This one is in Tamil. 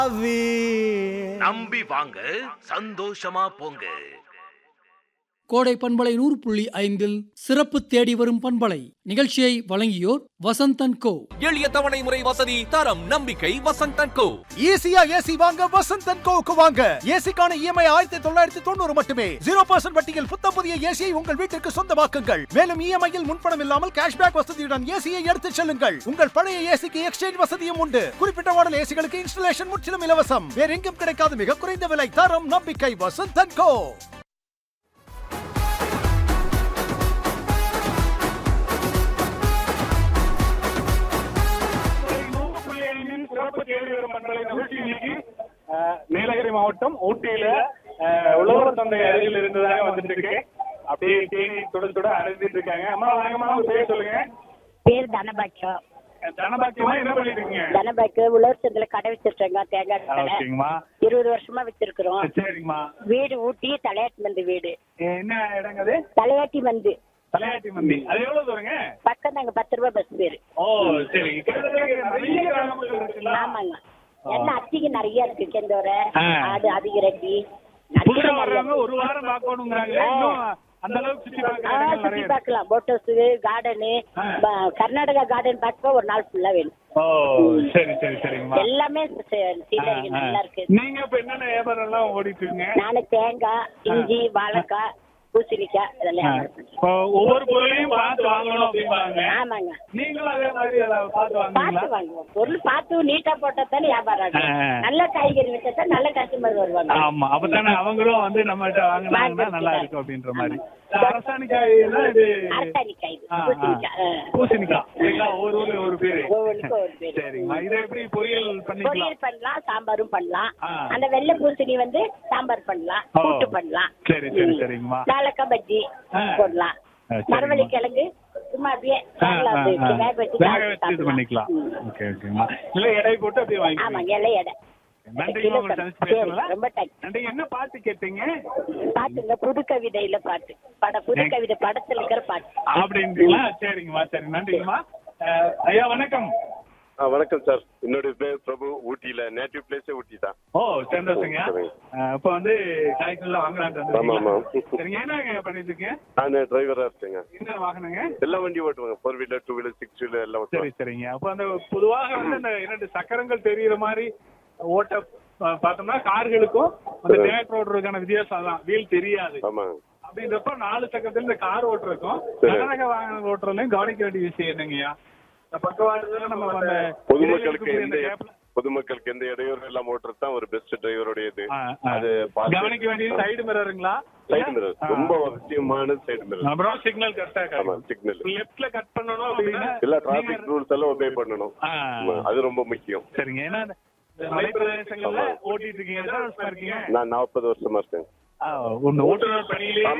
நம்பி வாங்க சந்தோஷமா போங்க கோடை பண்பலை நூறு புள்ளி ஐந்தில் சிறப்பு தேடி வரும் பண்பலை நிகழ்ச்சியை வழங்கியோர் வசந்தன் கோ எளிய தவணை முறை வசதி தரம் நம்பிக்கை வசந்தன் கோ ஈஸியா ஏசி வாங்க வசந்த் அண்ட் கோவுக்கு வாங்க ஏசிக்கான இஎம்ஐ ஆயிரத்தி தொள்ளாயிரத்தி தொண்ணூறு மட்டுமே ஜீரோ பர்சன்ட் வட்டியில் புத்த புதிய ஏசியை உங்கள் வீட்டிற்கு சொந்தமாக்குங்கள் மேலும் இஎம்ஐயில் முன்பணம் இல்லாமல் கேஷ்பேக் வசதியுடன் ஏசியை எடுத்துச் செல்லுங்கள் உங்கள் பழைய ஏசிக்கு எக்ஸ்சேஞ்ச் வசதியும் உண்டு குறிப்பிட்ட மாடல் ஏசிகளுக்கு இன்ஸ்டலேஷன் முற்றிலும் இலவசம் வேற எங்கும் கிடைக்காத மிக குறைந்த விலை தரம் நம்பிக்கை வசந்த் அண்ட் கோ நூறு புள்ளி ஐந்தின் சிறப்பு கேள்வி வரும் மண்டல நிகழ்ச்சி இன்னைக்கு அஹ், நீலகிரி மாவட்டம் ஊட்டியில அஹ், உழவர் சந்தை அருகில் இருந்ததாக வந்துட்டு இருக்கு அப்படியே தேனி சுட சுட அடைஞ்சிட்டு இருக்காங்க அம்மா வாங்கம்மா உங்க பேர் சொல்லுங்க பேர் தனபாக்கியம் அஹ், தனபாக்கியமா என்ன பண்ணிட்டு இருக்கீங்க தனபாக்கு உழவர் சந்தையில கடை வச்சிருக்கோங்க தேங்காய் கடை ஓகேங்கம்மா இருபது வருஷமா வச்சிருக்கிறோம் சரிங்கம்மா வீடு ஊட்டி தலையாட்டி மந்து வீடு என்ன இடங்க அது தலையாட்டி மந்து தலையாட்டி மந்தி அது எவ்வளவு தூரங்க பக்கம் தாங்க பத்து ரூபாய் பஸ் பேரு ஓ சரி கிட்டத்தட்ட நிறைய கிராமங்கள் இருக்குல்ல ஆமாங்க என்ன அத்திக்கு நிறைய இருக்கு செந்தோரை ஆ. அது அதிகரட்டி புதுசா நிறைய வர்றவங்க ஒரு வாரம் பார்க்கணுங்கிறாங்க இன்னும் அந்த அளவுக்கு சுத்தி பார்க்க ஆ, இடங்கள் சுத்தி நிறைய இருக்கு. பார்க்கலாம் போட் ஹவுஸ் கார்டனு ஆ. கர்நாடகா கார்டன் பார்க்க ஒரு நாள் ஃபுல்லா வேணும் ஓ சரி சரி சரிங்கம்மா எல்லாமே சீனரி ஆ, ஆ. நல்லா இருக்கு நீங்க இப்ப என்னென்ன வியாபாரம் எல்லாம் ஓடிட்டு இருக்கீங்க நானு தேங்காய் இஞ்சி வாழைக்காய் பூசணிக்காய் இதெல்லாம் ஆ, வியாபாரம் பண்றேன். இப்போ ஒவ்வொரு பொருளையும் பார்த்து வாங்கணும் அப்படிம்பாங்க ஆமாங்க நீங்களும் அதே மாதிரி ஏதாவது பார்த்து வாங்குவீங்களா பார்த்து வாங்குவோம் பொருள் பார்த்து நீட்டா போட்டா தானே வியாபாரம் ஆகும். ஆ. நல்ல காய்கறி வச்சா தான் நல்ல கஸ்டமர் வருவாங்க ஆமா அப்பதானே அவங்களும் வந்து நம்மகிட்ட வாங்கினாங்கன்னா வாங்கிட்டு நல்லா தான். இருக்கும் அப்படின்ற மாதிரி அரசாணிக்காய் எல்லாம் இது அரசாணிக்காய் இது, ஆ, ஆ. பூசணிக்காய் ஆ. பூசணிக்காய் சரிங்களா ஒரு ஊர்ல ஒரு பேரு ஒவ்வொன்றுக்கும் ஒரு பேரு. சரிங்கம்மா இதை எப்படி பொரியல் பண்ணிக்கலாம் பொரியல் பண்ணலாம் சாம்பாரும் பண்ணலாம் ஆ. அந்த வெள்ளை பூசணி வந்து சாம்பார் பண்ணலாம் ஓ. கூட்டு பண்ணலாம் சரி, சரி, ம். சரிங்கம்மா. வாழைக்காய் பஜ்ஜி ஆ. போடலாம் ஆ, சரிங்கம்மா. மரவள்ளி கிழங்கு சும்மா அப்படியே ஆ, நல்லா ஆ, அது ஆ. வேக வச்சு வேக சாப்பிட்டு வச்சு இது சாப்பிடலாம். பண்ணிக்கலாம் ம். ஓகே ஓகேம்மா இல்ல எடை போட்டு அப்படியே வாங்கிக்கலாம் ஆமாங்க எல்லை எடை நன்றிங்கம்மா உங்களை சந்திச்சு சரி, பேசலாம் ரொம்ப தேங்க்ஸ் நன்றி என்ன பாட்டு கேட்டீங்க பாட்டுங்க புது கவிதையில பாட்டு பட புது ஏ- கவிதை படத்துல இருக்கிற பாட்டு அப்படின்றீங்களா சரிங்கம்மா சரி நன்றிங்கம்மா அஹ், ஐயா வணக்கம் ஆ வணக்கம் சார் என்னுடைய பேர் பிரபு ஊட்டியில நேட்டிவ் பிளேஸே ஊட்டி தான் ஓ சந்தோஷங்க சரிங்க. அஹ், இப்ப வந்து காய்கறிலாம் வாங்கலாம்னு ஆமா, ஆமா. வந்திருக்கீங்களா? சரிங்க என்னங்க பண்ணிட்டு இருக்கீங்க நான் டிரைவரா இருக்கேங்க என்ன வாகனங்க எல்லா வண்டியும் ஓட்டுவாங்க four wheeler two wheeler six wheeler எல்லாம் சரி ஓட்டுவாங்க சரிங்க அப்ப அந்த பொதுவாக வந்து அந்த இரண்டு சக்கரங்கள் தெரியுற மாதிரி ஓட்ட அஹ், பார்த்தோம்னா கார்களுக்கும் அந்த சரி. டேக் ஓட்டுறதுக்கான வித்தியாசம் தான் வீல் தெரியாது ஆமா அப்படின்றப்ப நாலு சக்கரத்துல இந்த கார் ஓட்டுறதுக்கும் சரி. கனரக வாகனம் ஓட்டுறதுலையும் கவனிக்க வேண்டிய விஷயம் என்னங்கய்யா இந்த பக்கவாட்டுல நம்ம அந்த பொதுமக்களுக்கு எந்த இந்த gap ல- பொதுமக்களுக்கு எந்த இடையூறு எல்லாம் ஓட்டுறது தான் ஒரு பெஸ்ட் டிரைவருடைய இது ஆ, ஆ. அது பார்த்து- கவனிக்க வேண்டியது சைடு மிரருங்களா சைடு மிரர் ரொம்ப அவசியமான சைடு மிரர் அப்புறம் சிக்னல் கரெக்டா ஆமா சிக்னல் லெஃப்ட்ல கட் பண்ணணும் அப்படின்னா எல்லா டிராபிக் ரூல்ஸ் எல்லாம் ஒபே பண்ணணும் ஆ. ஆமா, அது ரொம்ப முக்கியம் சரிங்க ஏன்னா இந்த மலை பிரதேசங்கள்ல ஓட்டிட்டு இருக்கீங்க எத்தனை வருஷமா இருக்கீங்க நான் நாற்பது வருஷமா இருக்கேன் ஆ, ஒண்ணு ஓட்டுநர் பணியிலே